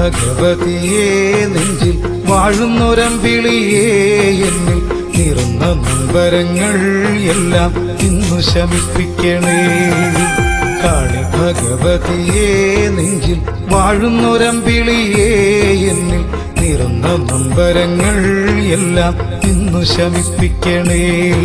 ഭഗവതിയെ നെഞ്ചിൽ വാഴുന്നൊരമ്പിളിയേ എന്നിൽ നിറന്ന നൊമ്പരങ്ങൾ എല്ലാം ഇന്നു ശമിപ്പിക്കണേ കാളി ഭഗവതിയെ നെഞ്ചിൽ വാഴുന്നൊരമ്പിളിയേ എന്നിൽ നിറന്ന നൊമ്പരങ്ങൾ എല്ലാം ഇന്നു ശമിപ്പിക്കണേ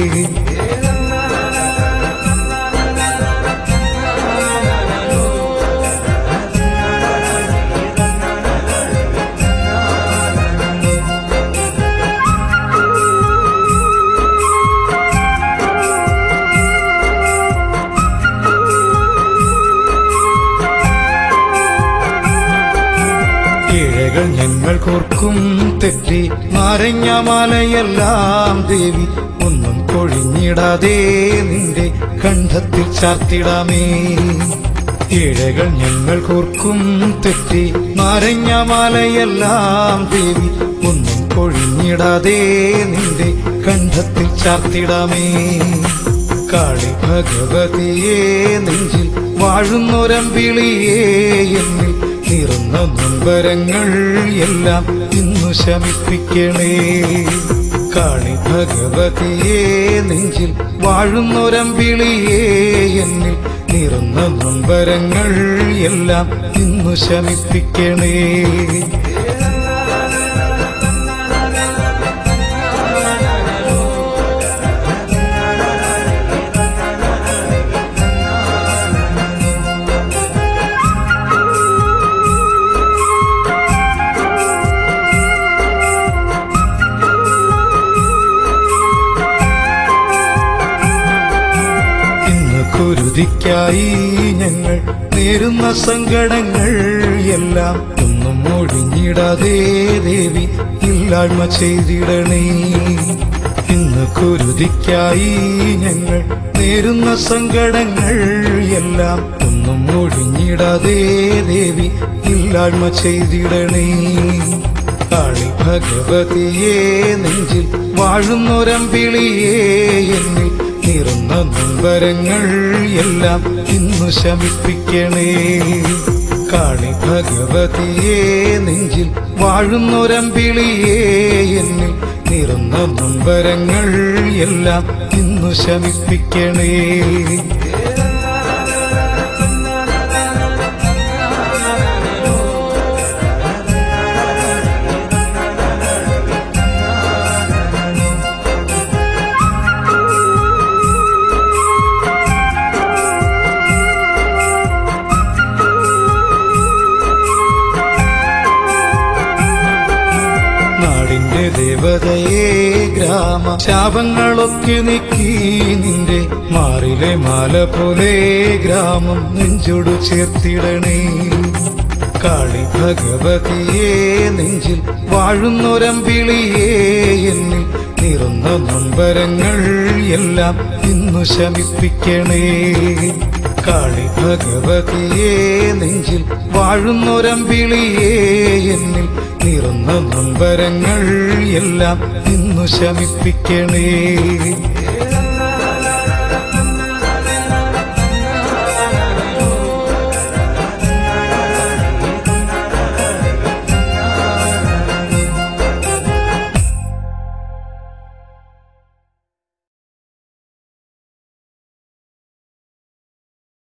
ഇഴകൾ ഞങ്ങൾ കോർക്കും തെറ്റി നാരങ്ങാമാലയെല്ലാം ദേവി ഒന്നും കൊഴിഞ്ഞിടാതെ നിന്റെ കണ്ഠത്തിൽ ചാർത്തിടാമേ ഇഴകൾ ഞങ്ങൾ കോർക്കും തെറ്റി നാരങ്ങാമാലയെല്ലാം ദേവി ഒന്നും കൊഴിഞ്ഞിടാതെ നിന്റെ കണ്ഠത്തിൽ ചാർത്തിടാമേ കാളി ഭഗവതിയെ നെഞ്ചിൽ വാഴുന്നൊരമ്പിളിയേ എന്നിൽ നിറന്ന നൊമ്പരങ്ങൾ എല്ലാം ഇന്നു ശമിപ്പിക്കണേ കാളി ഭഗവതിയെ നെഞ്ചിൽ വാഴുന്നൊരമ്പിളിയേ എന്നിൽ നിറന്ന നൊമ്പരങ്ങൾ എല്ലാം ഇന്നു ശമിപ്പിക്കണേ ഇന്ന് കുരുതിക്കായി ഞങ്ങൾ നേരുന്ന സങ്കടങ്ങൾ എല്ലാം ഒന്നും ഒഴിഞ്ഞിടാതെ ദേവി ഇല്ലായ്മ ചെയ്തിടണേ ഇന്ന് കുരുതിക്കായി ഞങ്ങൾ നേരുന്ന സങ്കടങ്ങൾ എല്ലാം ഒന്നും ഒഴിഞ്ഞിടാതെ ദേവി ഇല്ലായ്മ ചെയ്തിടണേ കാളി ഭഗവതിയെ നെഞ്ചിൽ വാഴുന്നൊരമ്പിളിയേ എന്നിൽ നിറന്ന നൊമ്പരങ്ങൾ എല്ലാം ഇന്നു ശമിപ്പിക്കണേ കാളി ഭഗവതിയെ നെഞ്ചിൽ വാഴുന്നൊരമ്പിളിയേ എന്നിൽ നിറന്ന നൊമ്പരങ്ങൾ എല്ലാം ഇന്നു ശമിപ്പിക്കണേ നാടിന്റെ ദേവതയെ ഗ്രാമ ശാപങ്ങളൊക്കെ നീക്കി നിന്റെ മാറിലെ മാല പോലെ ഗ്രാമം നെഞ്ചോടു ചേർത്തിടണേ കാളി ഭഗവതിയെ നെഞ്ചിൽ വാഴുന്നൊരമ്പിളിയേ എന്നിൽ നിറന്ന നൊമ്പരങ്ങൾ എല്ലാം ഇന്നു ശമിപ്പിക്കണേ കാളി ഭഗവതിയെ നെഞ്ചിൽ വാഴുന്നൊരമ്പിളിയേ എന്നിൽ നിറന്ന നൊമ്പരങ്ങൾ എല്ലാം ഇന്നു ശമിപ്പിക്കണേ